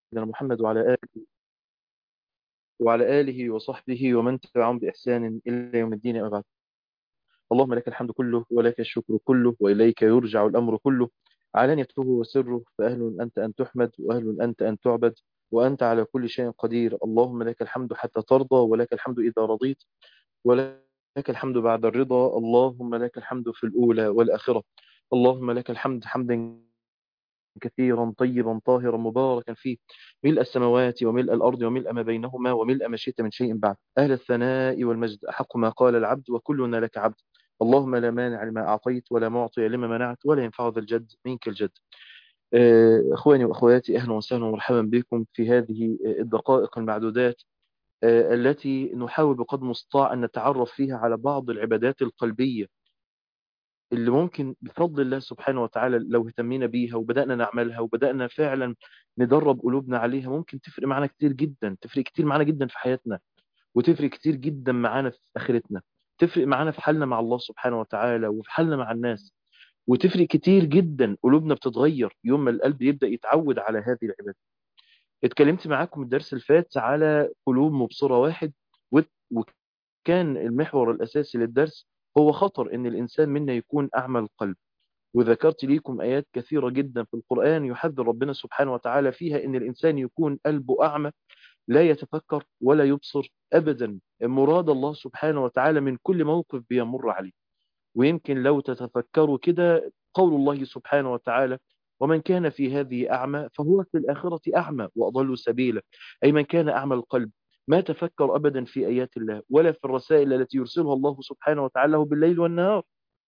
محمد وعلى آله وعلى آله وصحبه ومن تبعهم بإحسان إلى يوم الدين أما بعد اللهم لك الحمد كله ولك الشكر كله وإليك يرجع الأمر كله علانيته وسره فأهل أنت أن تحمد وأهل أنت أن تعبد وأنت على كل شيء قدير اللهم لك الحمد حتى ترضى ولك الحمد إذا رضيت ولك الحمد بعد الرضا اللهم لك الحمد في الأولى والآخرة اللهم لك الحمد حمدا كثيرا طيبا طاهرا مباركا فيه ملء السماوات وملء الأرض وملء ما بينهما وملء ما شئت من شيء بعد أهل الثناء والمجد أحق ما قال العبد وكلنا لك عبد اللهم لا مانع لما أعطيت ولا معطي لما منعت ولا ينفع ذا الجد منك الجد إخواني وأخواتي أهلا وسهلا ومرحبا بكم في هذه الدقائق المعدودات التي نحاول بقدر المستطاع أن نتعرف فيها على بعض العبادات القلبية اللي ممكن بفضل الله سبحانه وتعالى لو اهتمينا بيها وبدأنا نعملها وبدأنا فعلا ندرب قلوبنا عليها ممكن تفرق معنا كتير جدا تفرق كتير معنا جدا في حياتنا وتفرق كتير جدا معانا في آخرتنا تفرق معانا في حالنا مع الله سبحانه وتعالى وفي حالنا مع الناس وتفرق كتير جدا قلوبنا بتتغير يوم ما القلب يبدأ يتعود على هذه العبادة اتكلمت معاكم الدرس الفات على قلوب مبصرة واحد وكان المحور الأساسي للدرس هو خطر ان الانسان منا يكون اعمى القلب وذكرت ليكم ايات كثيرة جدا في القرآن يحذر ربنا سبحانه وتعالى فيها ان الانسان يكون قلبه اعمى لا يتفكر ولا يبصر ابدا مراد الله سبحانه وتعالى من كل موقف بيمر عليه ويمكن لو تتفكروا كده قول الله سبحانه وتعالى ومن كان في هذه أعمى فهو في الآخرة أعمى وأضل سبيلا أي من كان أعمى القلب ما تفكر أبدا في آيات الله ولا في الرسائل التي يرسلها الله سبحانه وتعالى بالليل والنهار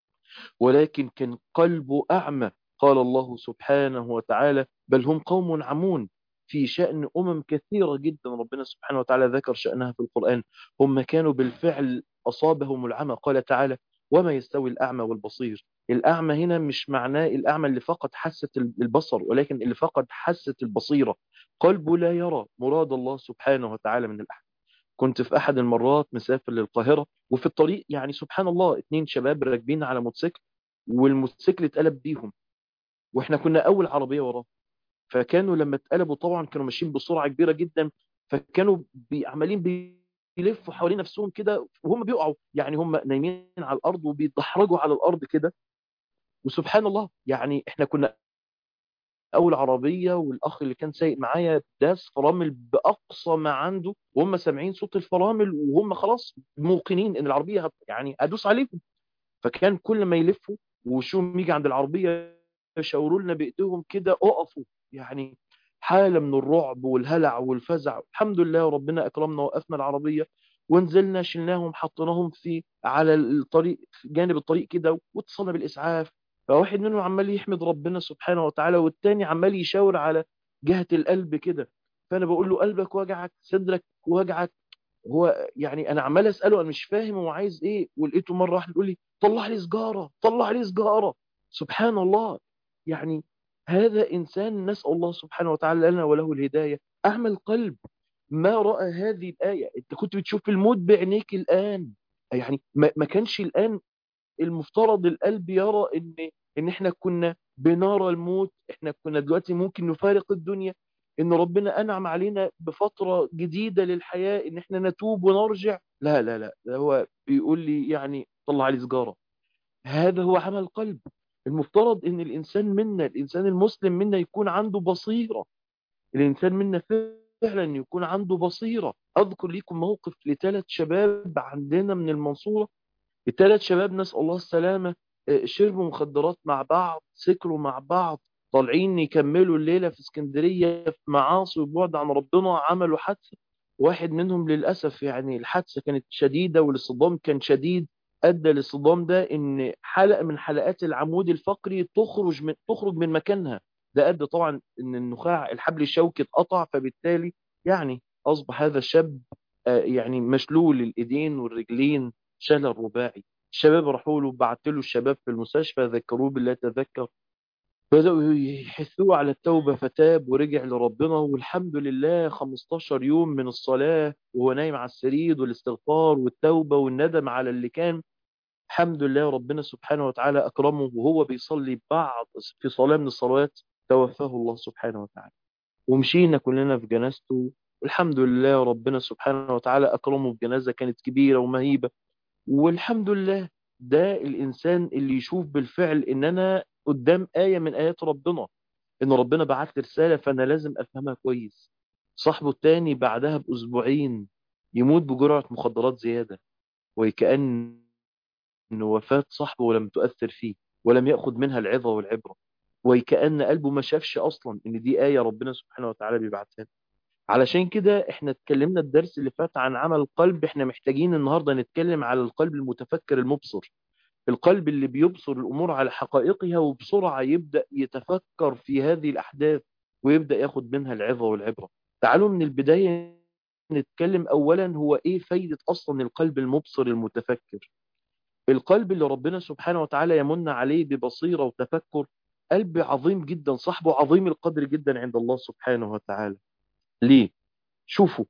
ولكن كان قلبه أعمى قال الله سبحانه وتعالى بل هم قوم عمون في شأن أمم كثيرة جدا ربنا سبحانه وتعالى ذكر شأنها في القرآن هم كانوا بالفعل أصابهم العمى قال تعالى وما يستوي الأعمى والبصير الأعمى هنا مش معناه الأعمى اللي فقد حاسة البصر ولكن اللي فقد حاسة البصيرة قلبه لا يرى مراد الله سبحانه وتعالى من الأحد كنت في أحد المرات مسافر للقاهرة وفي الطريق يعني سبحان الله اتنين شباب راكبين على موتوسيكل والموتوسيكل اتقلب بيهم واحنا كنا أول عربية وراه فكانوا لما اتقلبوا طبعا كانوا ماشيين بسرعة كبيرة جدا فكانوا عمالين بيلفوا حوالين نفسهم كده وهم بيقعوا يعني هم نايمين على الأرض وبيتدحرجوا على الأرض كده وسبحان الله يعني احنا كنا اول عربيه والاخ اللي كان سايق معايا داس فرامل باقصى ما عنده وهم سامعين صوت الفرامل وهم خلاص موقنين ان العربيه هت يعني هدوس عليكم فكان كل ما يلفوا وشوم يجي عند العربيه يشاوروا لنا بايديهم كده اقفوا يعني حاله من الرعب والهلع والفزع الحمد لله ربنا اكرمنا وقفنا العربيه ونزلنا شلناهم حطيناهم في على الطريق في جانب الطريق كده واتصلنا بالاسعاف فواحد منهم عمال يحمد ربنا سبحانه وتعالى والتاني عمال يشاور على جهة القلب كده فأنا بقول له قلبك وجعك صدرك وجعك هو يعني أنا عمال أسأله أنا مش فاهم هو عايز إيه ولقيته مرة واحدة يقول لي طلع لي سجارة طلع لي سجارة سبحان الله يعني هذا إنسان نسأل الله سبحانه وتعالى لنا وله الهداية أعمى القلب ما رأى هذه الآية أنت كنت بتشوف الموت بعينيك الآن يعني ما كانش الآن المفترض القلب يرى ان ان احنا كنا بنرى الموت احنا كنا دلوقتي ممكن نفارق الدنيا ان ربنا انعم علينا بفترة جديدة للحياة ان احنا نتوب ونرجع لا لا لا ده هو بيقول لي يعني طلع لي سجارة هذا هو عمل قلب المفترض ان الانسان منا الانسان المسلم منا يكون عنده بصيرة الانسان منا فعلا يكون عنده بصيرة اذكر لكم موقف لثلاث شباب عندنا من المنصورة الثلاث شباب نسأل الله السلامة شربوا مخدرات مع بعض سكروا مع بعض طالعين يكملوا الليلة في اسكندرية في معاصي وبعد عن ربنا عملوا حادثة واحد منهم للأسف يعني الحادثة كانت شديدة والاصطدام كان شديد أدى الاصطدام ده إن حلقة من حلقات العمود الفقري تخرج من تخرج من مكانها ده أدى طبعا إن النخاع الحبل الشوكي اتقطع فبالتالي يعني أصبح هذا الشاب يعني مشلول الإيدين والرجلين شلل رباعي الشباب راحوا له بعت له الشباب في المستشفى ذكروه بالله تذكر بدأوا يحثوه على التوبة فتاب ورجع لربنا والحمد لله 15 يوم من الصلاة وهو نايم على السرير والاستغفار والتوبة والندم على اللي كان الحمد لله ربنا سبحانه وتعالى أكرمه وهو بيصلي بعض في صلاة من الصلوات توفاه الله سبحانه وتعالى ومشينا كلنا في جنازته والحمد لله ربنا سبحانه وتعالى أكرمه بجنازة كانت كبيرة ومهيبة والحمد لله ده الإنسان اللي يشوف بالفعل إن أنا قدام آية من آيات ربنا إن ربنا بعت لي رسالة فأنا لازم أفهمها كويس صاحبه التاني بعدها بأسبوعين يموت بجرعة مخدرات زيادة وكأن وفاة صاحبه لم تؤثر فيه ولم يأخذ منها العظة والعبرة وكأن قلبه ما شافش أصلا إن دي آية ربنا سبحانه وتعالى بيبعتها علشان كده احنا اتكلمنا الدرس اللي فات عن عمل القلب احنا محتاجين النهاردة نتكلم على القلب المتفكر المبصر القلب اللي بيبصر الأمور على حقائقها وبسرعة يبدأ يتفكر في هذه الأحداث ويبدأ ياخد منها العظة والعبرة تعالوا من البداية نتكلم أولا هو إيه فايدة أصلا القلب المبصر المتفكر القلب اللي ربنا سبحانه وتعالى يمن عليه ببصيرة وتفكر قلب عظيم جدا صاحبه عظيم القدر جدا عند الله سبحانه وتعالى ليه شوفوا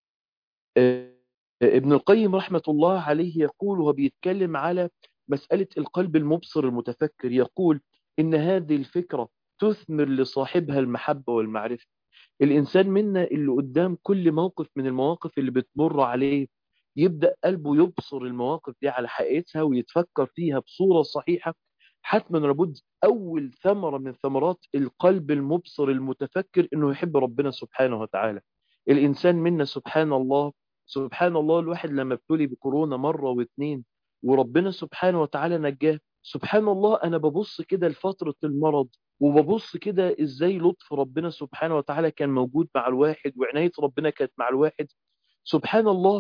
ابن القيم رحمة الله عليه يقول وهو بيتكلم على مسألة القلب المبصر المتفكر يقول إن هذه الفكرة تثمر لصاحبها المحبة والمعرفة الإنسان منا اللي قدام كل موقف من المواقف اللي بتمر عليه يبدأ قلبه يبصر المواقف دي على حقيقتها ويتفكر فيها بصورة صحيحة حتما لابد أول ثمرة من ثمرات القلب المبصر المتفكر إنه يحب ربنا سبحانه وتعالى الإنسان منا سبحان الله سبحان الله الواحد لما ابتلي بكورونا مرة واثنين وربنا سبحانه وتعالى نجاه سبحان الله أنا ببص كده لفترة المرض وببص كده إزاي لطف ربنا سبحانه وتعالى كان موجود مع الواحد وعناية ربنا كانت مع الواحد سبحان الله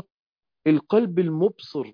القلب المبصر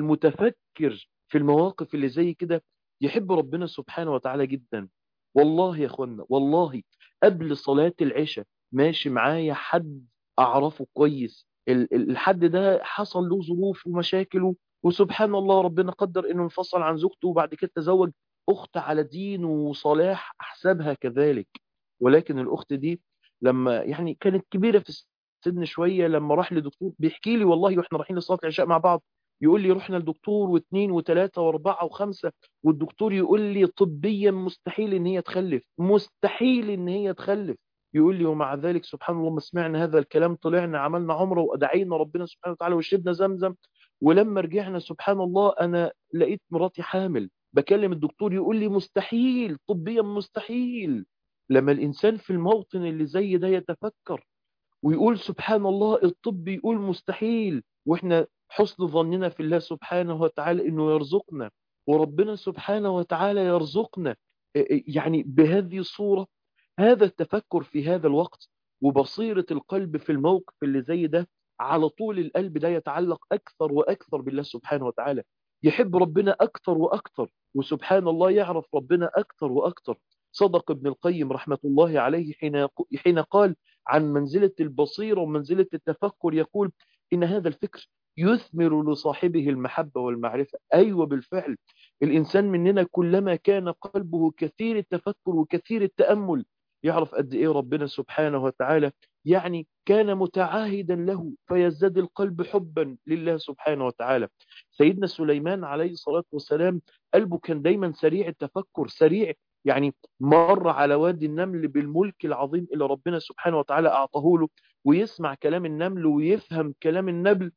المتفكر في المواقف اللي زي كده يحب ربنا سبحانه وتعالى جدا والله يا اخوانا والله قبل صلاة العشاء ماشي معايا حد أعرفه كويس الحد ده حصل له ظروف ومشاكل وسبحان الله ربنا قدر انه انفصل عن زوجته وبعد كده تزوج اخت على دين وصلاح احسبها كذلك ولكن الاخت دي لما يعني كانت كبيرة في السن شوية لما راح لدكتور بيحكي لي والله واحنا رايحين لصلاة العشاء مع بعض يقول لي رحنا لدكتور واثنين وثلاثة واربعة وخمسة والدكتور يقول لي طبيا مستحيل ان هي تخلف مستحيل ان هي تخلف يقول لي ومع ذلك سبحان الله ما سمعنا هذا الكلام طلعنا عملنا عمره ودعينا ربنا سبحانه وتعالى وشربنا زمزم ولما رجعنا سبحان الله انا لقيت مراتي حامل بكلم الدكتور يقول لي مستحيل طبيا مستحيل لما الانسان في الموطن اللي زي ده يتفكر ويقول سبحان الله الطب يقول مستحيل واحنا حسن ظننا في الله سبحانه وتعالى انه يرزقنا وربنا سبحانه وتعالى يرزقنا يعني بهذه الصورة هذا التفكر في هذا الوقت وبصيرة القلب في الموقف اللي زي ده على طول القلب ده يتعلق أكثر وأكثر بالله سبحانه وتعالى يحب ربنا أكثر وأكثر وسبحان الله يعرف ربنا أكثر وأكثر صدق ابن القيم رحمة الله عليه حين حين قال عن منزلة البصيرة ومنزلة التفكر يقول إن هذا الفكر يثمر لصاحبه المحبة والمعرفة أيوة بالفعل الإنسان مننا كلما كان قلبه كثير التفكر وكثير التأمل يعرف قد إيه ربنا سبحانه وتعالى يعني كان متعاهدا له فيزداد القلب حبا لله سبحانه وتعالى سيدنا سليمان عليه الصلاة والسلام قلبه كان دايما سريع التفكر سريع يعني مر على وادي النمل بالملك العظيم اللي ربنا سبحانه وتعالى أعطاه له ويسمع كلام النمل ويفهم كلام النبل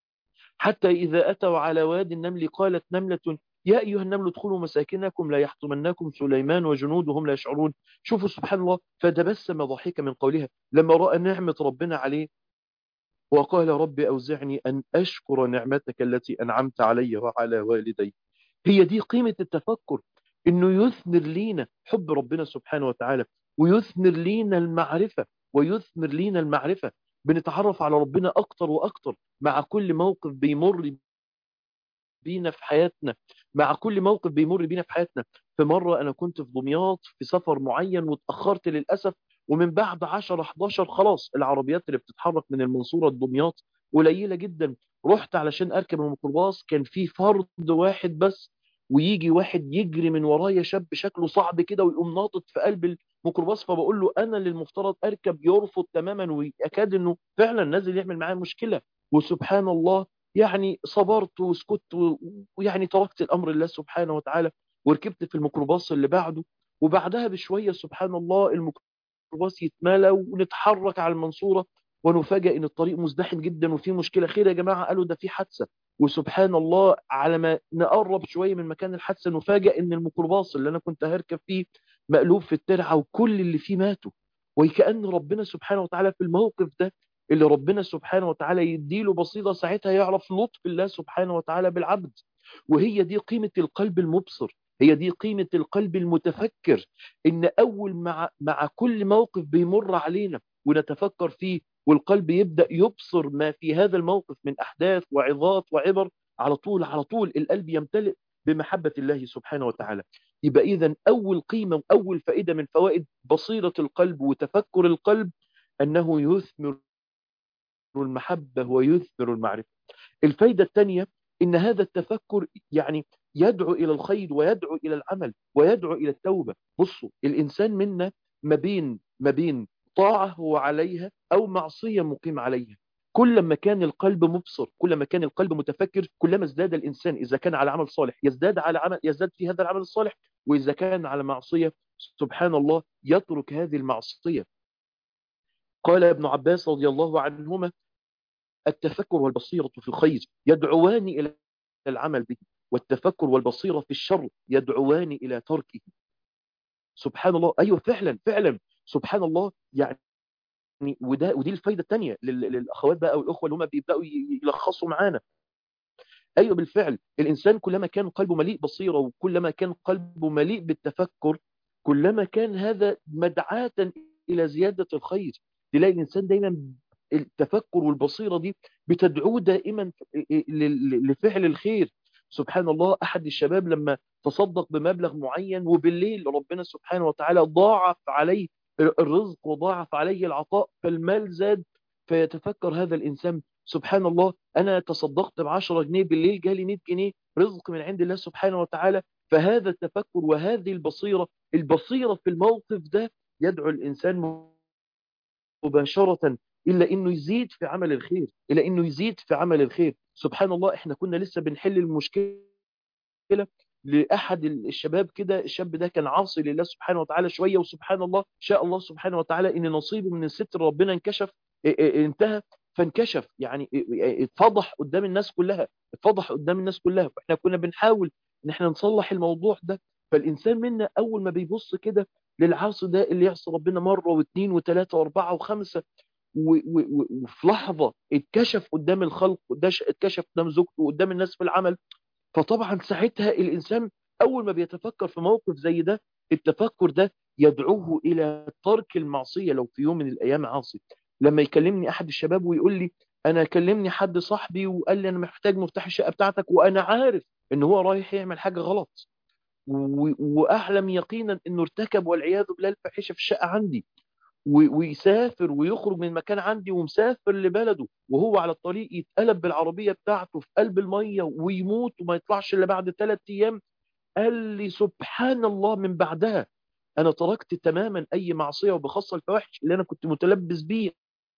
حتى إذا أتوا على وادي النمل قالت نملة يا أيها النمل ادخلوا مساكنكم لا يحطمنكم سليمان وجنودهم لا يشعرون شوفوا سبحان الله فتبسم ضحكا من قولها لما رأى نعمة ربنا عليه وقال رب أوزعني أن أشكر نعمتك التي أنعمت علي وعلى والدي هي دي قيمة التفكر انه يثمر لينا حب ربنا سبحانه وتعالى ويثمر لينا المعرفة ويثمر لينا المعرفة بنتعرف على ربنا اكتر واكتر مع كل موقف بيمر بينا في حياتنا مع كل موقف بيمر بينا في حياتنا في مرة انا كنت في دمياط في سفر معين واتأخرت للأسف ومن بعد 10 11 خلاص العربيات اللي بتتحرك من المنصورة لدمياط قليلة جدا رحت علشان اركب الميكروباص كان في فرد واحد بس ويجي واحد يجري من ورايا شاب شكله صعب كده ويقوم ناطط في قلب الميكروباص فبقول له انا اللي المفترض اركب يرفض تماما ويكاد انه فعلا نازل يعمل معايا مشكله وسبحان الله يعني صبرت وسكت ويعني تركت الامر لله سبحانه وتعالى وركبت في الميكروباص اللي بعده وبعدها بشويه سبحان الله الميكروباص يتملى ونتحرك على المنصورة ونفاجئ ان الطريق مزدحم جدا وفي مشكلة خير يا جماعة قالوا ده في حادثة وسبحان الله على ما نقرب شوية من مكان الحادثة نفاجئ ان الميكروباص اللي انا كنت هركب فيه مقلوب في الترعة وكل اللي فيه ماتوا وكأن ربنا سبحانه وتعالى في الموقف ده اللي ربنا سبحانه وتعالى يديله بسيطة ساعتها يعرف لطف الله سبحانه وتعالى بالعبد وهي دي قيمة القلب المبصر هي دي قيمة القلب المتفكر إن أول مع, مع كل موقف بيمر علينا ونتفكر فيه والقلب يبدأ يبصر ما في هذا الموقف من أحداث وعظات وعبر على طول على طول القلب يمتلئ بمحبة الله سبحانه وتعالى يبقى إذا أول قيمة وأول فائدة من فوائد بصيرة القلب وتفكر القلب أنه يثمر المحبة ويثمر المعرفة الفايدة الثانية إن هذا التفكر يعني يدعو إلى الخير ويدعو إلى العمل ويدعو إلى التوبة بصوا الإنسان منا ما بين ما بين طاعة هو عليها أو معصية مقيم عليها كلما كان القلب مبصر كلما كان القلب متفكر كلما ازداد الإنسان إذا كان على عمل صالح يزداد على عمل يزداد في هذا العمل الصالح وإذا كان على معصية سبحان الله يترك هذه المعصية قال ابن عباس رضي الله عنهما التفكر والبصيرة في الخير يدعوان إلى العمل به والتفكر والبصيرة في الشر يدعوان إلى تركه سبحان الله أيوة فعلا فعلا سبحان الله يعني وده ودي الفايدة الثانية للأخوات بقى والأخوة اللي هم بيبدأوا يلخصوا معانا أيوة بالفعل الإنسان كلما كان قلبه مليء بصيرة وكلما كان قلبه مليء بالتفكر كلما كان هذا مدعاة إلى زيادة الخير تلاقي الإنسان دايما التفكر والبصيرة دي بتدعوه دائما لفعل الخير سبحان الله أحد الشباب لما تصدق بمبلغ معين وبالليل ربنا سبحانه وتعالى ضاعف عليه الرزق وضاعف عليه العطاء فالمال زاد فيتفكر هذا الإنسان سبحان الله أنا تصدقت بعشرة جنيه بالليل جالي 100 جنيه رزق من عند الله سبحانه وتعالى فهذا التفكر وهذه البصيرة البصيرة في الموقف ده يدعو الإنسان مباشرة إلا إنه يزيد في عمل الخير إلا إنه يزيد في عمل الخير سبحان الله إحنا كنا لسه بنحل المشكلة لأحد الشباب كده الشاب ده كان عاصي لله سبحانه وتعالى شوية وسبحان الله شاء الله سبحانه وتعالى إن نصيبه من الستر ربنا انكشف انتهى فانكشف يعني اتفضح قدام الناس كلها اتفضح قدام الناس كلها فاحنا كنا بنحاول ان احنا نصلح الموضوع ده فالإنسان منا أول ما بيبص كده للعاصي ده اللي يعصي ربنا مرة واثنين وثلاثة واربعة وخمسة وفي لحظة اتكشف قدام الخلق اتكشف قدام زوجته وقدام الناس في العمل فطبعا ساعتها الإنسان أول ما بيتفكر في موقف زي ده التفكر ده يدعوه إلى ترك المعصية لو في يوم من الأيام عاصي لما يكلمني أحد الشباب ويقول لي أنا كلمني حد صاحبي وقال لي أنا محتاج مفتاح الشقة بتاعتك وأنا عارف إن هو رايح يعمل حاجة غلط وأعلم يقينا إنه ارتكب والعياذ بالله الفاحشة في الشقة عندي ويسافر ويخرج من مكان عندي ومسافر لبلده وهو على الطريق يتقلب بالعربية بتاعته في قلب المية ويموت وما يطلعش إلا بعد ثلاث أيام قال لي سبحان الله من بعدها أنا تركت تماما أي معصية وبخاصة الفواحش اللي أنا كنت متلبس بيه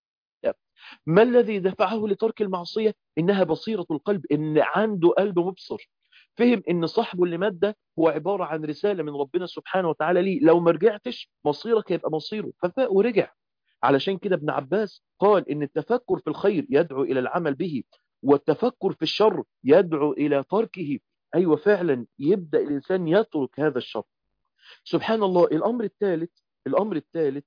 ما الذي دفعه لترك المعصية إنها بصيرة القلب إن عنده قلب مبصر فهم ان صاحبه اللي مات ده هو عبارة عن رسالة من ربنا سبحانه وتعالى ليه لو ما رجعتش مصيرك هيبقى مصيره ففاق ورجع علشان كده ابن عباس قال ان التفكر في الخير يدعو الى العمل به والتفكر في الشر يدعو الى تركه ايوه فعلا يبدأ الانسان يترك هذا الشر سبحان الله الامر الثالث الامر الثالث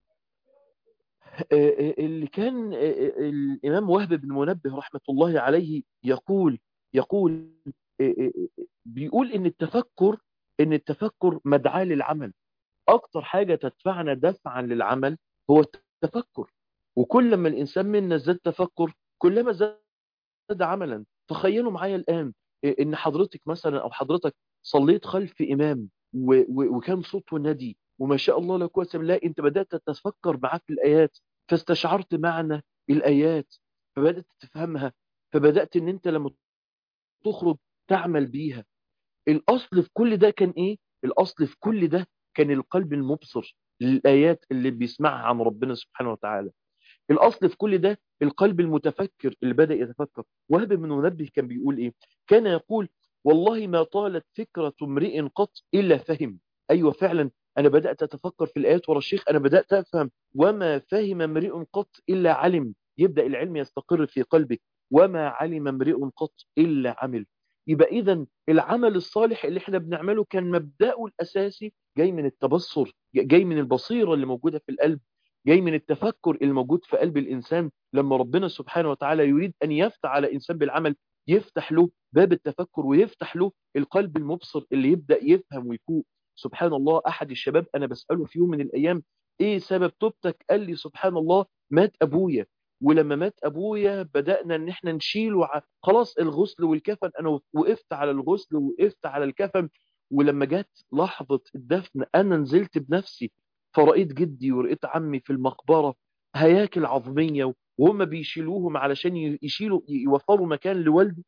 اللي كان الامام وهب بن منبه رحمة الله عليه يقول يقول بيقول ان التفكر ان التفكر مدعاة للعمل اكتر حاجة تدفعنا دفعا للعمل هو التفكر وكل ما الانسان منا زاد تفكر كلما زاد عملا تخيلوا معايا الان ان حضرتك مثلا او حضرتك صليت خلف امام وكان صوته ندي وما شاء الله لا قوه الا بالله انت بدات تتفكر معاك الايات فاستشعرت معنى الايات فبدات تفهمها فبدات ان انت لما تخرج تعمل بيها الأصل في كل ده كان إيه؟ الأصل في كل ده كان القلب المبصر للآيات اللي بيسمعها عن ربنا سبحانه وتعالى الأصل في كل ده القلب المتفكر اللي بدأ يتفكر وهب بن منبه كان بيقول إيه؟ كان يقول والله ما طالت فكرة امرئ قط إلا فهم أيوة فعلا أنا بدأت أتفكر في الآيات ورا الشيخ أنا بدأت أفهم وما فهم امرئ قط إلا علم يبدأ العلم يستقر في قلبك وما علم امرئ قط إلا عمل يبقى إذا العمل الصالح اللي احنا بنعمله كان مبدأه الأساسي جاي من التبصر جاي من البصيرة اللي موجودة في القلب جاي من التفكر الموجود في قلب الإنسان لما ربنا سبحانه وتعالى يريد أن يفتح على إنسان بالعمل يفتح له باب التفكر ويفتح له القلب المبصر اللي يبدأ يفهم ويفوق سبحان الله أحد الشباب أنا بسأله في يوم من الأيام إيه سبب توبتك قال لي سبحان الله مات أبويا ولما مات أبويا بدأنا إن إحنا نشيله ع... خلاص الغسل والكفن أنا وقفت على الغسل وقفت على الكفن ولما جت لحظة الدفن أنا نزلت بنفسي فرأيت جدي ورأيت عمي في المقبرة هياكل عظمية وهم بيشيلوهم علشان يشيلوا يوفروا مكان لوالدي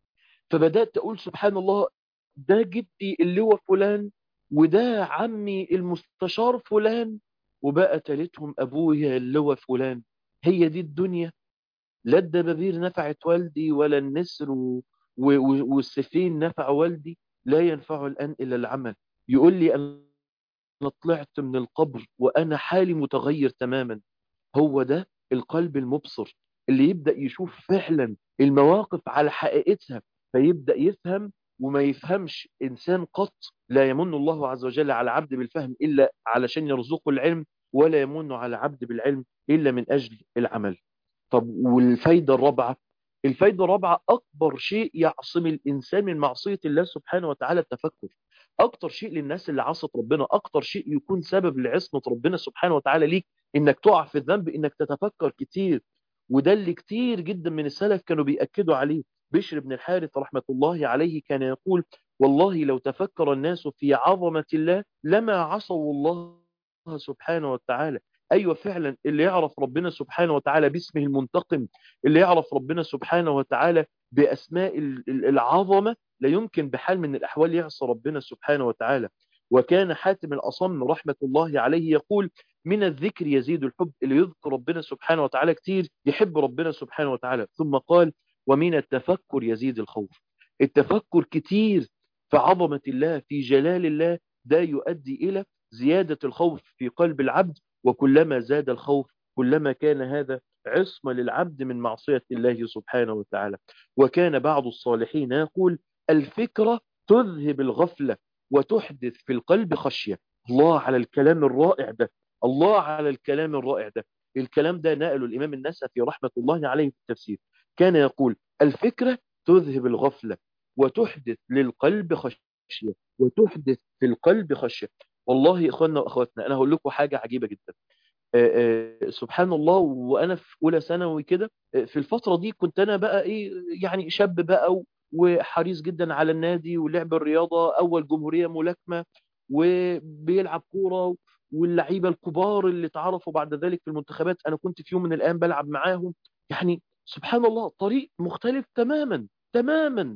فبدأت أقول سبحان الله ده جدي اللي هو فلان وده عمي المستشار فلان وبقى تالتهم أبويا اللي هو فلان هي دي الدنيا لا الدبابير نفعت والدي ولا النسر و... و... والسفين نفع والدي لا ينفع الآن إلا العمل يقول لي أنا طلعت من القبر وأنا حالي متغير تماما هو ده القلب المبصر اللي يبدأ يشوف فعلا المواقف على حقيقتها فيبدأ يفهم وما يفهمش إنسان قط لا يمن الله عز وجل على عبد بالفهم إلا علشان يرزقه العلم ولا يمن على عبد بالعلم إلا من أجل العمل طب والفايدة الرابعة الفايدة الرابعة أكبر شيء يعصم الإنسان من معصية الله سبحانه وتعالى التفكر أكتر شيء للناس اللي عصت ربنا أكتر شيء يكون سبب لعصمة ربنا سبحانه وتعالى ليك إنك تقع في الذنب إنك تتفكر كتير وده اللي كتير جدا من السلف كانوا بيأكدوا عليه بشر بن الحارث رحمة الله عليه كان يقول والله لو تفكر الناس في عظمة الله لما عصوا الله سبحانه وتعالى أيوة فعلا اللي يعرف ربنا سبحانه وتعالى باسمه المنتقم اللي يعرف ربنا سبحانه وتعالى بأسماء العظمة لا يمكن بحال من الأحوال يعصى ربنا سبحانه وتعالى وكان حاتم الأصم رحمة الله عليه يقول من الذكر يزيد الحب اللي يذكر ربنا سبحانه وتعالى كتير يحب ربنا سبحانه وتعالى ثم قال ومن التفكر يزيد الخوف التفكر كتير في عظمة الله في جلال الله ده يؤدي إلى زيادة الخوف في قلب العبد وكلما زاد الخوف كلما كان هذا عصمة للعبد من معصية الله سبحانه وتعالى وكان بعض الصالحين يقول الفكرة تذهب الغفلة وتحدث في القلب خشية الله على الكلام الرائع ده الله على الكلام الرائع ده الكلام ده نقله الإمام النسفي رحمة الله عليه في التفسير كان يقول الفكرة تذهب الغفلة وتحدث للقلب خشية وتحدث في القلب خشية والله إخواننا وأخواتنا أنا هقول لكم حاجة عجيبة جدا آآ آآ سبحان الله وأنا في أولى ثانوي كده في الفترة دي كنت أنا بقى إيه يعني شاب بقى وحريص جدا على النادي ولعب الرياضة أول جمهورية ملاكمة وبيلعب كورة واللعيبة الكبار اللي تعرفوا بعد ذلك في المنتخبات أنا كنت في يوم من الأيام بلعب معاهم يعني سبحان الله طريق مختلف تماما تماما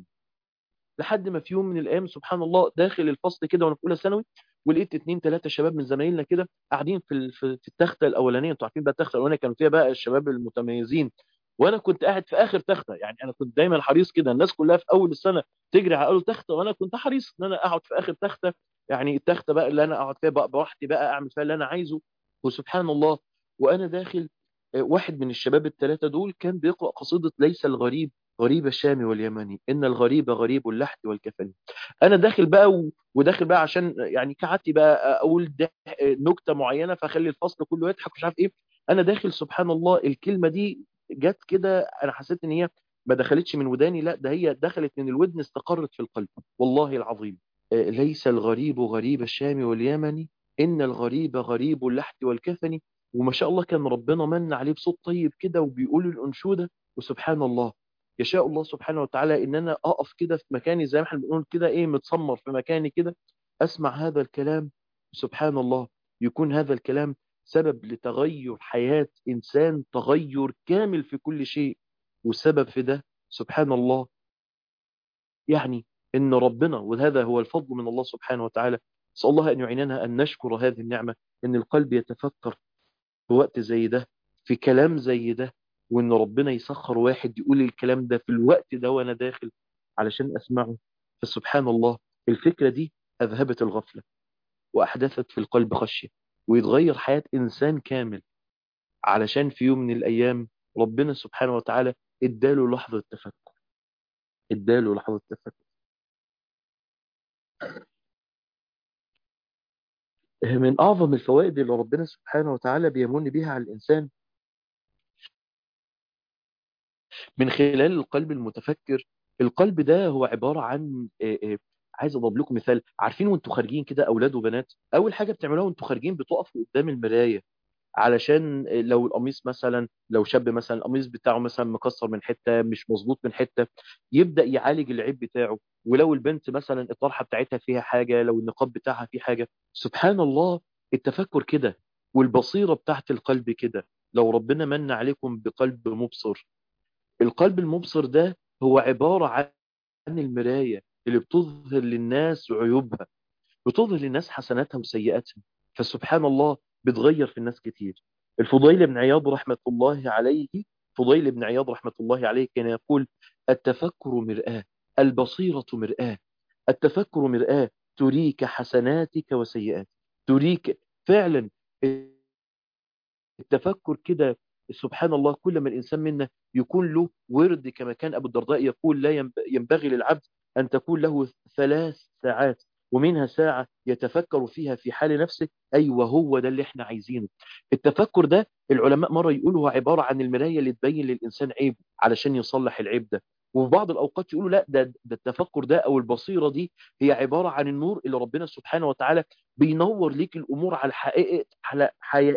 لحد ما في يوم من الأيام سبحان الله داخل الفصل كده وأنا في أولى ثانوي ولقيت اتنين تلاتة شباب من زمايلنا كده قاعدين في في التختة الأولانية انتوا عارفين بقى التختة الأولانية كانوا فيها بقى الشباب المتميزين وانا كنت قاعد في اخر تخته يعني انا كنت دايما حريص كده الناس كلها في اول السنه تجري على اول تخته وانا كنت حريص ان انا اقعد في اخر تخته يعني التخته بقى اللي انا اقعد فيها بقى براحتي بقى اعمل فيها اللي انا عايزه وسبحان الله وانا داخل واحد من الشباب الثلاثه دول كان بيقرا قصيده ليس الغريب غريب الشام واليمني ان الغريب غريب اللحد والكفن انا داخل بقى و... وداخل بقى عشان يعني كعادتي بقى اقول نكته معينه فاخلي الفصل كله يضحك مش عارف ايه انا داخل سبحان الله الكلمه دي جت كده انا حسيت ان هي ما دخلتش من وداني لا ده هي دخلت من الودن استقرت في القلب والله العظيم ليس الغريب غريب الشام واليمن ان الغريب غريب اللحد والكفن وما شاء الله كان ربنا من عليه بصوت طيب كده وبيقول الانشوده وسبحان الله يشاء الله سبحانه وتعالى ان انا اقف كده في مكاني زي ما احنا بنقول كده ايه متسمر في مكاني كده اسمع هذا الكلام سبحان الله يكون هذا الكلام سبب لتغير حياة إنسان تغير كامل في كل شيء والسبب في ده سبحان الله يعني إن ربنا وهذا هو الفضل من الله سبحانه وتعالى نسأل الله أن يعيننا أن نشكر هذه النعمة أن القلب يتفكر في وقت زي ده في كلام زي ده وأن ربنا يسخر واحد يقول الكلام ده في الوقت ده وأنا داخل علشان أسمعه فسبحان الله الفكرة دي أذهبت الغفلة وأحدثت في القلب خشية ويتغير حياة إنسان كامل علشان في يوم من الأيام ربنا سبحانه وتعالى اداله لحظة تفكر اداله لحظة تفكر من أعظم الفوائد اللي ربنا سبحانه وتعالى بيمن بها على الإنسان من خلال القلب المتفكر القلب ده هو عبارة عن عايز اضرب لكم مثال عارفين وانتوا خارجين كده اولاد وبنات اول حاجه بتعملوها وانتوا خارجين بتقفوا قدام المرايه علشان لو القميص مثلا لو شاب مثلا القميص بتاعه مثلا مكسر من حته مش مظبوط من حته يبدا يعالج العيب بتاعه ولو البنت مثلا الطرحه بتاعتها فيها حاجه لو النقاب بتاعها فيه حاجه سبحان الله التفكر كده والبصيره بتاعت القلب كده لو ربنا من عليكم بقلب مبصر القلب المبصر ده هو عباره عن المرايه اللي بتظهر للناس عيوبها بتظهر للناس حسناتها وسيئاتها فسبحان الله بتغير في الناس كتير الفضيل بن عياض رحمة الله عليه فضيل بن عياض رحمة الله عليه كان يقول التفكر مرآة البصيرة مرآة التفكر مرآة تريك حسناتك وسيئاتك تريك فعلا التفكر كده سبحان الله كل ما الإنسان منا يكون له ورد كما كان أبو الدرداء يقول لا ينبغي للعبد أن تكون له ثلاث ساعات ومنها ساعة يتفكر فيها في حال نفسه أيوة هو ده اللي احنا عايزينه التفكر ده العلماء مرة يقولوا هو عبارة عن المراية اللي تبين للإنسان عيبه علشان يصلح العيب ده وفي بعض الأوقات يقولوا لا ده, ده التفكر ده أو البصيرة دي هي عبارة عن النور اللي ربنا سبحانه وتعالى بينور ليك الأمور على حقيقة على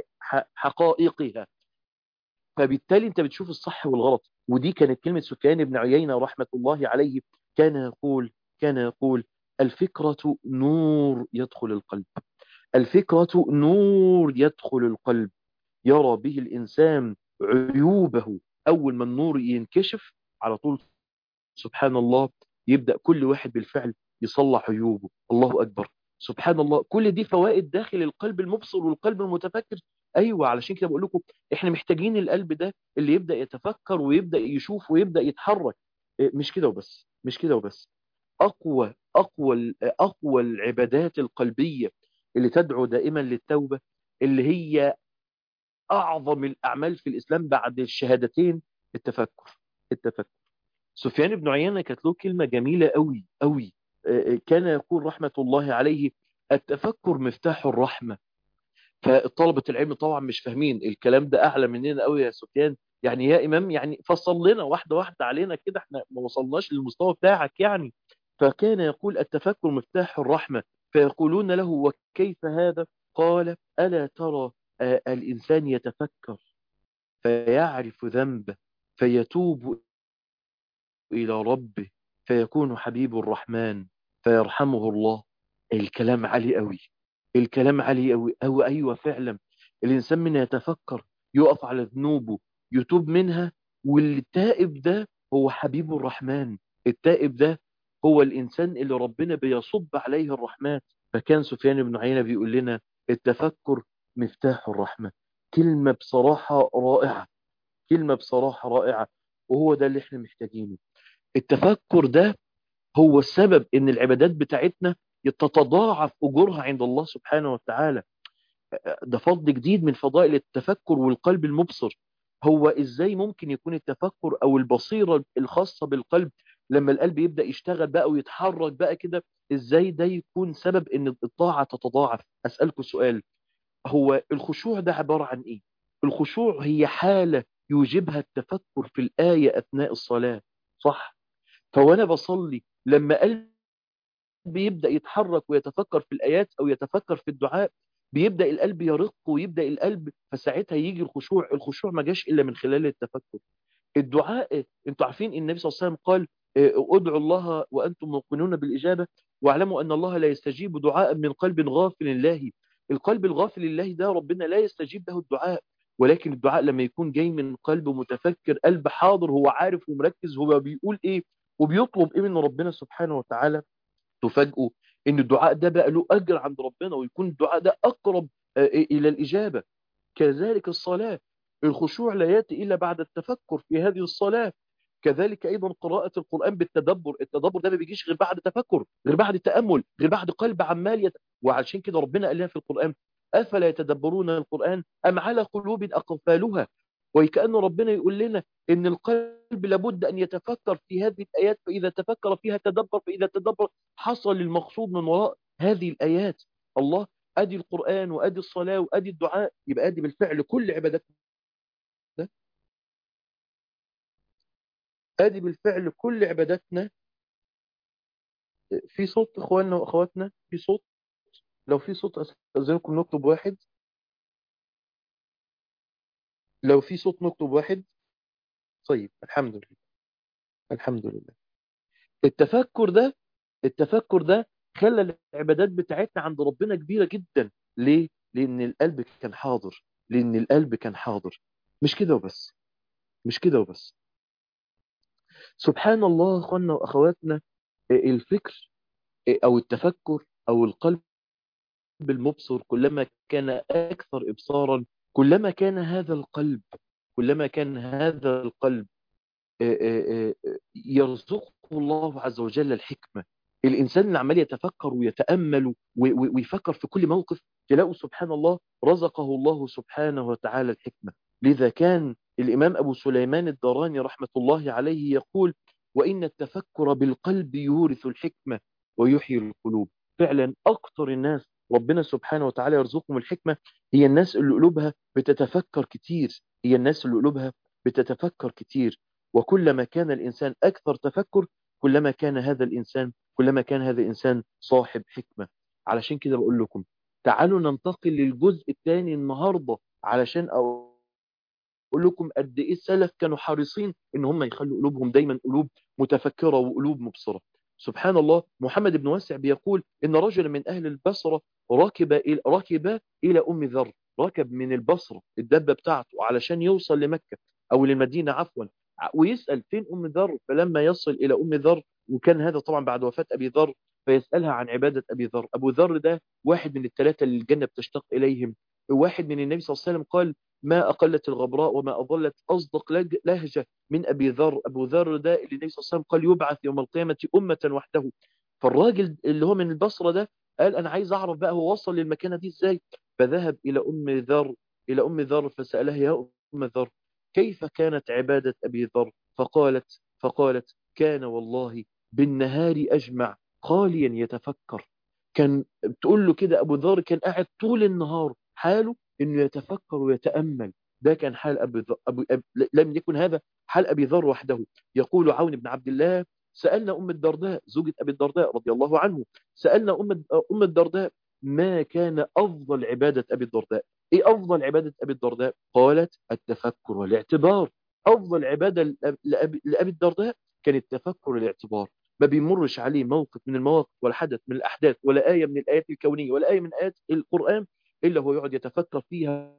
حقائقها فبالتالي انت بتشوف الصح والغلط ودي كانت كلمة سفيان بن عيينة رحمة الله عليه كان يقول كان يقول الفكرة نور يدخل القلب الفكرة نور يدخل القلب يرى به الإنسان عيوبه أول ما النور ينكشف على طول سبحان الله يبدأ كل واحد بالفعل يصلح عيوبه الله أكبر سبحان الله كل دي فوائد داخل القلب المبصر والقلب المتفكر أيوة علشان كده بقول لكم إحنا محتاجين القلب ده اللي يبدأ يتفكر ويبدأ يشوف ويبدأ يتحرك مش كده وبس مش كده وبس أقوى أقوى أقوى العبادات القلبية اللي تدعو دائما للتوبة اللي هي أعظم الأعمال في الإسلام بعد الشهادتين التفكر التفكر سفيان بن عيينة كانت له كلمة جميلة قوي قوي كان يقول رحمة الله عليه التفكر مفتاح الرحمة فطلبة العلم طبعا مش فاهمين الكلام ده أعلى مننا قوي يا سفيان يعني يا إمام يعني فصل لنا واحدة واحدة علينا كده احنا ما وصلناش للمستوى بتاعك يعني فكان يقول التفكر مفتاح الرحمة فيقولون له وكيف هذا قال ألا ترى الإنسان يتفكر فيعرف ذنبه فيتوب إلى ربه فيكون حبيب الرحمن فيرحمه الله الكلام عالي قوي الكلام عالي قوي أو أيوة فعلا الإنسان من يتفكر يقف على ذنوبه يتوب منها والتائب ده هو حبيب الرحمن التائب ده هو الإنسان اللي ربنا بيصب عليه الرحمات فكان سفيان بن عيينة بيقول لنا التفكر مفتاح الرحمة كلمة بصراحة رائعة كلمة بصراحة رائعة وهو ده اللي احنا محتاجينه التفكر ده هو السبب ان العبادات بتاعتنا تتضاعف أجورها عند الله سبحانه وتعالى ده فضل جديد من فضائل التفكر والقلب المبصر هو ازاي ممكن يكون التفكر او البصيرة الخاصة بالقلب لما القلب يبدأ يشتغل بقى ويتحرك بقى كده ازاي ده يكون سبب ان الطاعة تتضاعف اسألكم سؤال هو الخشوع ده عبارة عن ايه الخشوع هي حالة يوجبها التفكر في الآية أثناء الصلاة صح فوانا بصلي لما قلبي يبدأ يتحرك ويتفكر في الآيات أو يتفكر في الدعاء بيبدأ القلب يرق ويبدأ القلب فساعتها يجي الخشوع الخشوع ما جاش إلا من خلال التفكر الدعاء انتوا عارفين النبي صلى الله عليه وسلم قال ادعوا الله وأنتم موقنون بالإجابة واعلموا أن الله لا يستجيب دعاء من قلب غافل الله القلب الغافل الله ده ربنا لا يستجيب له الدعاء ولكن الدعاء لما يكون جاي من قلب متفكر قلب حاضر هو عارف ومركز هو بيقول ايه وبيطلب ايه من ربنا سبحانه وتعالى تفاجئوا ان الدعاء ده بقى له اجر عند ربنا ويكون الدعاء ده اقرب الى الاجابه كذلك الصلاه الخشوع لا ياتي الا بعد التفكر في هذه الصلاه كذلك ايضا قراءه القران بالتدبر التدبر ده ما بيجيش غير بعد تفكر غير بعد تامل غير بعد قلب عمال يت... وعشان كده ربنا قال لنا في القرآن أفلا يتدبرون القرآن أم على قلوب أقفالها وكأن ربنا يقول لنا إن القلب لابد أن يتفكر في هذه الآيات فإذا تفكر فيها تدبر فإذا تدبر حصل المقصود من وراء هذه الآيات الله أدي القرآن وأدي الصلاة وأدي الدعاء يبقى أدي بالفعل كل عباداتنا أدي بالفعل كل عباداتنا في صوت إخواننا وأخواتنا في صوت لو في صوت أستاذنكم نكتب واحد لو في صوت نكتب واحد طيب الحمد لله الحمد لله التفكر ده التفكر ده خلى العبادات بتاعتنا عند ربنا كبيرة جدا ليه؟ لأن القلب كان حاضر لأن القلب كان حاضر مش كده وبس مش كده وبس سبحان الله أخوانا وأخواتنا الفكر أو التفكر أو القلب المبصر كلما كان أكثر إبصارا كلما كان هذا القلب كلما كان هذا القلب يرزقه الله عز وجل الحكمة الإنسان اللي عمال يتفكر ويتأمل ويفكر في كل موقف تلاقوا سبحان الله رزقه الله سبحانه وتعالى الحكمة لذا كان الإمام أبو سليمان الدراني رحمة الله عليه يقول وإن التفكر بالقلب يورث الحكمة ويحيي القلوب فعلا أكثر الناس ربنا سبحانه وتعالى يرزقهم الحكمة هي الناس اللي قلوبها بتتفكر كتير هي الناس اللي قلوبها بتتفكر كتير وكلما كان الإنسان أكثر تفكر كلما كان هذا الإنسان كلما كان هذا الإنسان صاحب حكمة علشان كده بقول لكم تعالوا ننتقل للجزء الثاني النهاردة علشان أقول لكم قد إيه السلف كانوا حريصين إن هم يخلوا قلوبهم دايما قلوب متفكرة وقلوب مبصرة سبحان الله محمد بن واسع بيقول إن رجلا من أهل البصرة ركب إلى, ركب إلى أم ذر ركب من البصرة الدبة بتاعته علشان يوصل لمكة أو للمدينة عفوا ويسأل فين أم ذر فلما يصل إلى أم ذر وكان هذا طبعا بعد وفاة أبي ذر فيسألها عن عبادة أبي ذر أبو ذر ده واحد من الثلاثة اللي الجنة بتشتاق إليهم واحد من النبي صلى الله عليه وسلم قال ما أقلت الغبراء وما أضلت أصدق لهجة من أبي ذر أبو ذر ده اللي النبي صلى الله عليه وسلم قال يبعث يوم القيامة أمة وحده فالراجل اللي هو من البصرة ده قال أنا عايز أعرف بقى هو وصل للمكانة دي إزاي فذهب إلى أم ذر إلى أم ذر فسألها يا أم ذر كيف كانت عبادة أبي ذر فقالت فقالت كان والله بالنهار أجمع خاليا يتفكر كان بتقول له كده أبو ذر كان قاعد طول النهار حاله إنه يتفكر ويتأمل ده كان حال أبي ذر أبو أب... لم يكن هذا حال أبي ذر وحده يقول عون بن عبد الله سألنا أم الدرداء زوجة أبي الدرداء رضي الله عنه سألنا أم أم الدرداء ما كان أفضل عبادة أبي الدرداء إيه أفضل عبادة أبي الدرداء قالت التفكر والاعتبار أفضل عبادة لأبي, لأبي الدرداء كان التفكر والاعتبار ما بيمرش عليه موقف من المواقف ولا حدث من الأحداث ولا آية من الآيات الكونية ولا آية من آيات القرآن إلا هو يقعد يتفكر فيها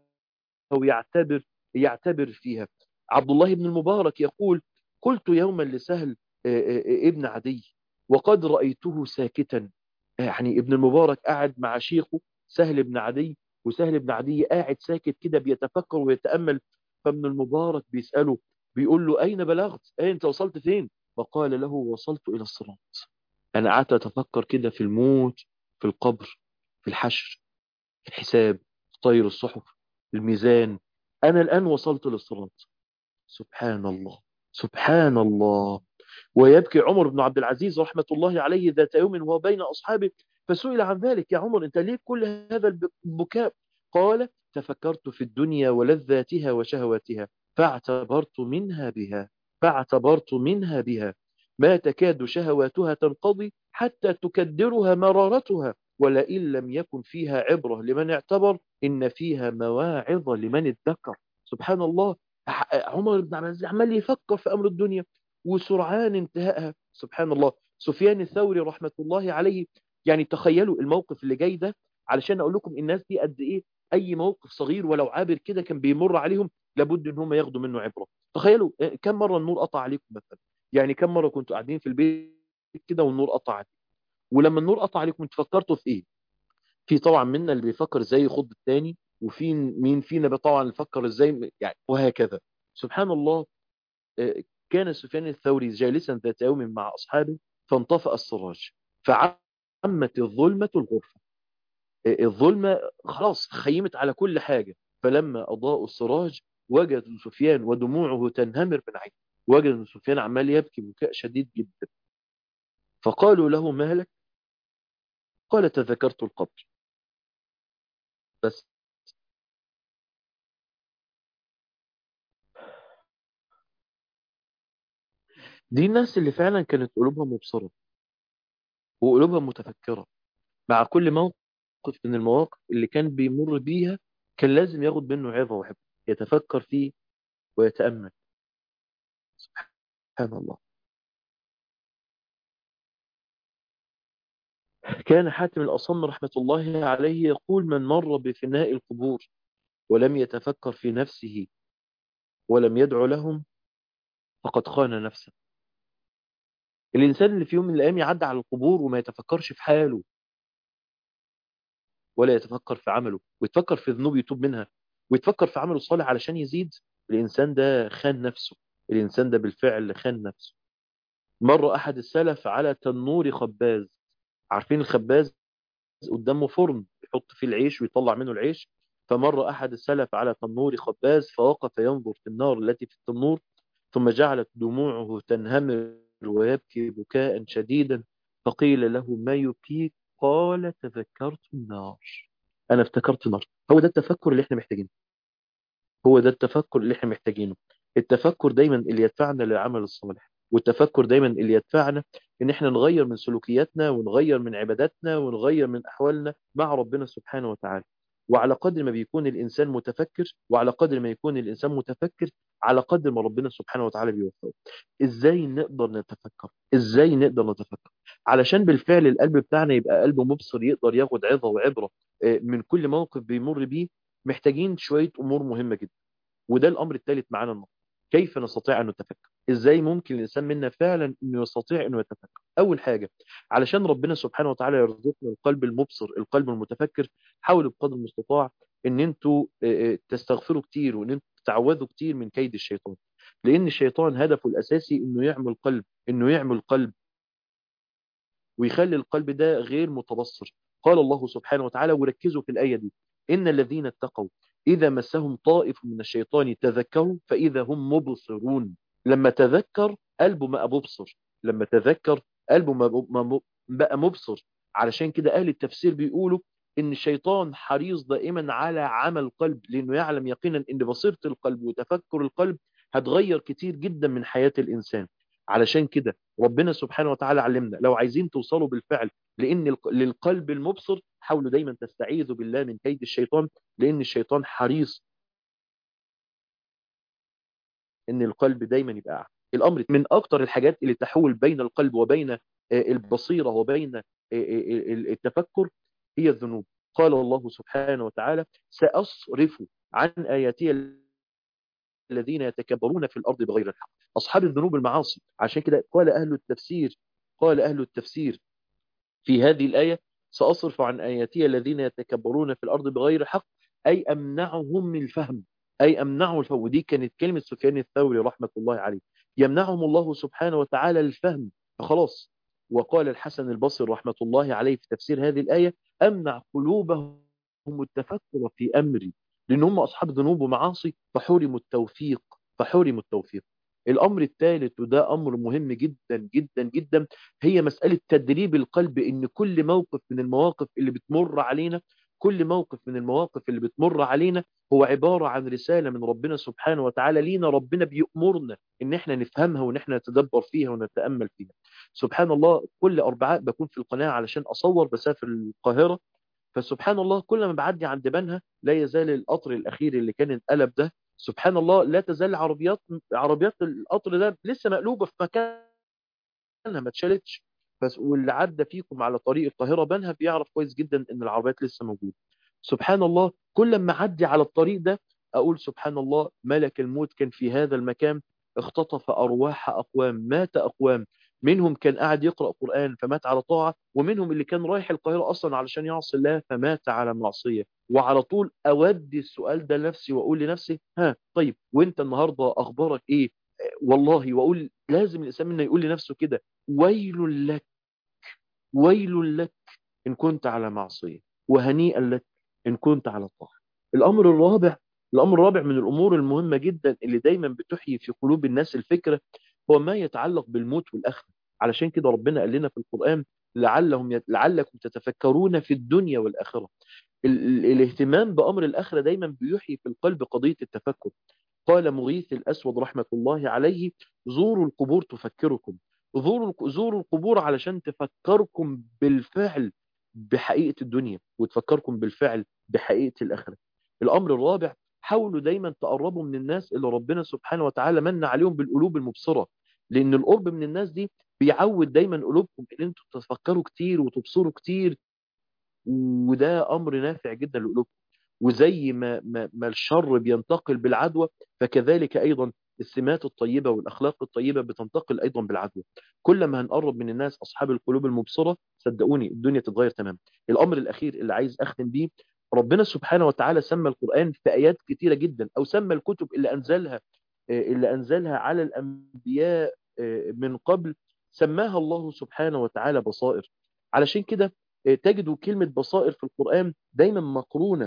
ويعتبر يعتبر فيها عبد الله بن المبارك يقول قلت يوما لسهل ابن عدي وقد رأيته ساكتا يعني ابن المبارك قاعد مع شيخه سهل بن عدي وسهل بن عدي قاعد ساكت كده بيتفكر ويتأمل فابن المبارك بيسأله بيقول له أين بلغت أين أنت وصلت فين فقال له وصلت إلى الصراط أنا قعدت أتفكر كده في الموت في القبر في الحشر في الحساب في طير الصحف الميزان أنا الآن وصلت للصراط سبحان الله سبحان الله ويبكي عمر بن عبد العزيز رحمة الله عليه ذات يوم وهو بين أصحابه فسئل عن ذلك يا عمر أنت ليه كل هذا البكاء قال تفكرت في الدنيا ولذاتها وشهواتها فاعتبرت منها بها فاعتبرت منها بها ما تكاد شهواتها تنقضي حتى تكدرها مرارتها ولئن لم يكن فيها عبرة لمن اعتبر إن فيها مواعظ لمن اتذكر سبحان الله عمر بن عبد العزيز عمال يفكر في أمر الدنيا وسرعان انتهائها سبحان الله سفيان الثوري رحمة الله عليه يعني تخيلوا الموقف اللي جاي ده علشان أقول لكم الناس دي قد إيه أي موقف صغير ولو عابر كده كان بيمر عليهم لابد ان هم ياخدوا منه عبرة تخيلوا كم مرة النور قطع عليكم مثلا يعني كم مرة كنتوا قاعدين في البيت كده والنور قطع عليكم ولما النور قطع عليكم انتوا فكرتوا في ايه في طبعا منا اللي بيفكر ازاي يخض الثاني وفي مين فينا طبعا يفكر ازاي يعني وهكذا سبحان الله كان سفيان الثوري جالسا ذات يوم مع اصحابه فانطفأ السراج فعمت الظلمة الغرفة الظلمة خلاص خيمت على كل حاجة فلما أضاءوا السراج وجد سفيان ودموعه تنهمر من عينه وجد سفيان عمال يبكي بكاء شديد جدا فقالوا له مالك قال تذكرت القبر بس دي الناس اللي فعلا كانت قلوبها مبصرة وقلوبها متفكرة مع كل موقف من المواقف اللي كان بيمر بيها كان لازم ياخد منه عظة وحب يتفكر فيه ويتأمل سبحان الله كان حاتم الأصم رحمة الله عليه يقول من مر بفناء القبور ولم يتفكر في نفسه ولم يدعو لهم فقد خان نفسه الإنسان اللي في يوم من الأيام يعدي على القبور وما يتفكرش في حاله ولا يتفكر في عمله ويتفكر في ذنوب يتوب منها ويتفكر في عمله الصالح علشان يزيد الإنسان ده خان نفسه الإنسان ده بالفعل خان نفسه مر أحد السلف على تنور خباز عارفين الخباز قدامه فرن يحط فيه العيش ويطلع منه العيش فمر أحد السلف على تنور خباز فوقف ينظر في النار التي في التنور ثم جعلت دموعه تنهمر ويبكي بكاء شديدا فقيل له ما يبكيك قال تذكرت النار أنا افتكرت النار هو ده التفكر اللي احنا محتاجينه هو ده التفكر اللي احنا محتاجينه التفكر دايما اللي يدفعنا للعمل الصالح والتفكر دايما اللي يدفعنا ان احنا نغير من سلوكياتنا ونغير من عباداتنا ونغير من احوالنا مع ربنا سبحانه وتعالى وعلى قدر ما بيكون الانسان متفكر وعلى قدر ما يكون الانسان متفكر على قدر ما ربنا سبحانه وتعالى بيوفقه ازاي نقدر نتفكر ازاي نقدر نتفكر علشان بالفعل القلب بتاعنا يبقى قلب مبصر يقدر ياخد عظة وعبرة من كل موقف بيمر بيه محتاجين شوية امور مهمة جدا وده الامر الثالث معانا النهارده كيف نستطيع ان نتفكر ازاي ممكن الانسان منا فعلا انه يستطيع انه يتفكر اول حاجه علشان ربنا سبحانه وتعالى يرزقنا القلب المبصر القلب المتفكر حاولوا بقدر المستطاع ان انتوا تستغفروا كتير وان انتوا تتعوذوا كتير من كيد الشيطان لان الشيطان هدفه الاساسي انه يعمل قلب انه يعمل قلب ويخلي القلب ده غير متبصر قال الله سبحانه وتعالى وركزوا في الايه دي ان الذين اتقوا إذا مسهم طائف من الشيطان تذكروا فإذا هم مبصرون لما تذكر قلبه ما مبصر لما تذكر قلبه ما بقى مبصر علشان كده أهل التفسير بيقولوا إن الشيطان حريص دائما على عمل القلب لأنه يعلم يقينا إن بصيرة القلب وتفكر القلب هتغير كتير جدا من حياة الإنسان علشان كده ربنا سبحانه وتعالى علمنا لو عايزين توصلوا بالفعل لأن للقلب المبصر حاولوا دايما تستعيذوا بالله من كيد الشيطان لأن الشيطان حريص ان القلب دايما يبقى أعمى الأمر من أكتر الحاجات اللي تحول بين القلب وبين البصيرة وبين التفكر هي الذنوب قال الله سبحانه وتعالى سأصرف عن آياتي الذين يتكبرون في الأرض بغير الحق أصحاب الذنوب المعاصي عشان كده قال أهل التفسير قال أهل التفسير في هذه الآية سأصرف عن آياتي الذين يتكبرون في الأرض بغير حق أي أمنعهم من الفهم أي أمنعوا الفهم ودي كانت كلمة سفيان الثوري رحمة الله عليه يمنعهم الله سبحانه وتعالى الفهم فخلاص وقال الحسن البصري رحمة الله عليه في تفسير هذه الآية أمنع قلوبهم التفكر في أمري لأن هم أصحاب ذنوب ومعاصي فحرموا التوفيق فحرموا التوفيق الأمر الثالث وده أمر مهم جدا جدا جدا هي مسألة تدريب القلب إن كل موقف من المواقف اللي بتمر علينا كل موقف من المواقف اللي بتمر علينا هو عبارة عن رسالة من ربنا سبحانه وتعالى لينا ربنا بيأمرنا إن احنا نفهمها وإن احنا نتدبر فيها ونتأمل فيها سبحان الله كل أربعاء بكون في القناة علشان أصور بسافر القاهرة فسبحان الله كل ما بعدي عند بنها لا يزال القطر الأخير اللي كان انقلب ده سبحان الله لا تزال عربيات عربيات القطر ده لسه مقلوبة في مكانها ما اتشالتش بس واللي عدى فيكم على طريق القاهرة بنها بيعرف كويس جدا ان العربيات لسه موجودة سبحان الله كل ما عدي على الطريق ده اقول سبحان الله ملك الموت كان في هذا المكان اختطف ارواح اقوام مات اقوام منهم كان قاعد يقرأ قرآن فمات على طاعة ومنهم اللي كان رايح القاهرة أصلا علشان يعصي الله فمات على معصية وعلى طول أودي السؤال ده لنفسي وأقول لنفسي ها طيب وانت النهاردة أخبارك إيه والله وأقول لازم الإنسان منا يقول لنفسه كده ويل لك ويل لك إن كنت على معصية وهنيئا لك إن كنت على الطاعة الأمر الرابع الأمر الرابع من الأمور المهمة جدا اللي دايما بتحيي في قلوب الناس الفكرة هو ما يتعلق بالموت والآخرة علشان كده ربنا قال لنا في القرآن لعلهم يت... لعلكم تتفكرون في الدنيا والآخرة ال... ال... الاهتمام بأمر الآخرة دايما بيحيي في القلب قضية التفكر قال مغيث الأسود رحمة الله عليه زوروا القبور تفكركم زوروا زوروا القبور علشان تفكركم بالفعل بحقيقة الدنيا وتفكركم بالفعل بحقيقة الآخرة الأمر الرابع حاولوا دايما تقربوا من الناس اللي ربنا سبحانه وتعالى من عليهم بالقلوب المبصرة لأن القرب من الناس دي بيعود دايما قلوبكم ان انتوا تفكروا كتير وتبصروا كتير وده أمر نافع جدا لقلوبكم وزي ما, ما, ما الشر بينتقل بالعدوى فكذلك أيضا السمات الطيبة والأخلاق الطيبة بتنتقل أيضا بالعدوى كل ما هنقرب من الناس أصحاب القلوب المبصرة صدقوني الدنيا تتغير تمام الأمر الأخير اللي عايز أختم بيه ربنا سبحانه وتعالى سمى القرآن في آيات كتيرة جدا أو سمى الكتب اللي أنزلها اللي أنزلها على الأنبياء من قبل سماها الله سبحانه وتعالى بصائر علشان كده تجدوا كلمة بصائر في القرآن دايما مقرونة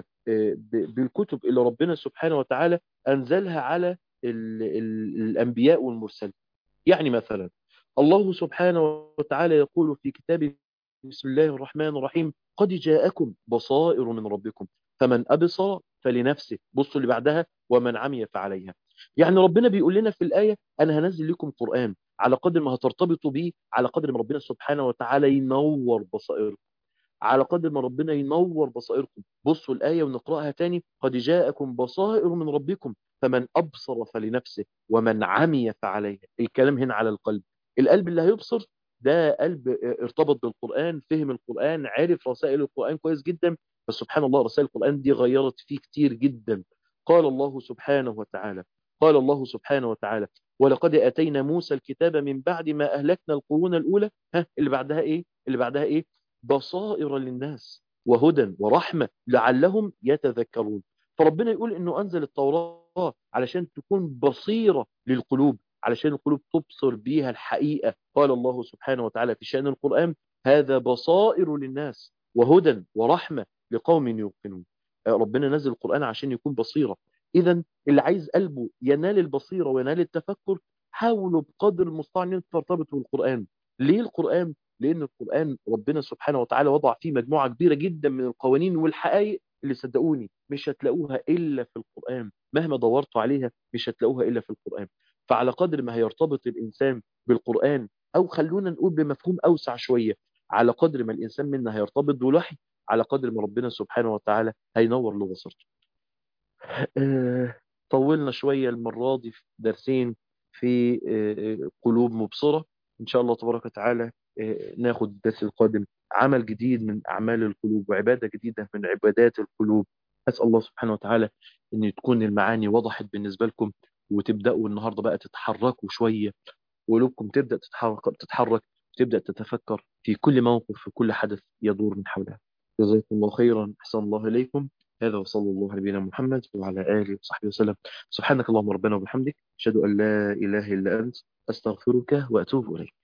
بالكتب اللي ربنا سبحانه وتعالى أنزلها على ال ال الأنبياء والمرسلين يعني مثلا الله سبحانه وتعالى يقول في كتابه بسم الله الرحمن الرحيم قد جاءكم بصائر من ربكم فمن أبصر فلنفسه بصوا اللي بعدها ومن عمي فعليها يعني ربنا بيقول لنا في الآية أنا هنزل لكم قرآن على قدر ما هترتبطوا بيه على قدر ما ربنا سبحانه وتعالى ينور بصائركم على قدر ما ربنا ينور بصائركم بصوا الآية ونقرأها تاني قد جاءكم بصائر من ربكم فمن أبصر فلنفسه ومن عمي فعليها الكلام هنا على القلب القلب اللي هيبصر ده قلب ارتبط بالقرآن فهم القرآن عرف رسائل القرآن كويس جدا بس سبحان الله رسائل القرآن دي غيرت فيه كتير جدا قال الله سبحانه وتعالى قال الله سبحانه وتعالى ولقد أتينا موسى الكتاب من بعد ما أهلكنا القرون الأولى ها اللي بعدها إيه اللي بعدها إيه بصائر للناس وهدى ورحمة لعلهم يتذكرون فربنا يقول إنه أنزل التوراة علشان تكون بصيرة للقلوب علشان القلوب تبصر بيها الحقيقة قال الله سبحانه وتعالى في شأن القرآن هذا بصائر للناس وهدى ورحمة لقوم يوقنون ربنا نزل القرآن عشان يكون بصيرة إذا اللي عايز قلبه ينال البصيرة وينال التفكر حاولوا بقدر المستطاع ان انتوا ترتبطوا بالقرآن ليه القرآن؟ لأن القرآن ربنا سبحانه وتعالى وضع فيه مجموعة كبيرة جدا من القوانين والحقائق اللي صدقوني مش هتلاقوها إلا في القرآن مهما دورتوا عليها مش هتلاقوها إلا في القرآن فعلى قدر ما هيرتبط الإنسان بالقرآن أو خلونا نقول بمفهوم أوسع شوية على قدر ما الإنسان منا هيرتبط بالوحي على قدر ما ربنا سبحانه وتعالى هينور له بصيرته أه طولنا شوية المرة دي في درسين في أه قلوب مبصرة إن شاء الله تبارك وتعالى أه ناخد الدرس القادم عمل جديد من أعمال القلوب وعبادة جديدة من عبادات القلوب أسأل الله سبحانه وتعالى أن تكون المعاني وضحت بالنسبة لكم وتبدأوا النهاردة بقى تتحركوا شوية وقلوبكم تبدأ تتحرك تتحرك تبدأ تتفكر في كل موقف في كل حدث يدور من حولها جزاكم الله خيرا أحسن الله إليكم هذا وصلى الله على نبينا محمد وعلى آله وصحبه وسلم سبحانك اللهم ربنا وبحمدك أشهد أن لا إله إلا أنت أستغفرك وأتوب إليك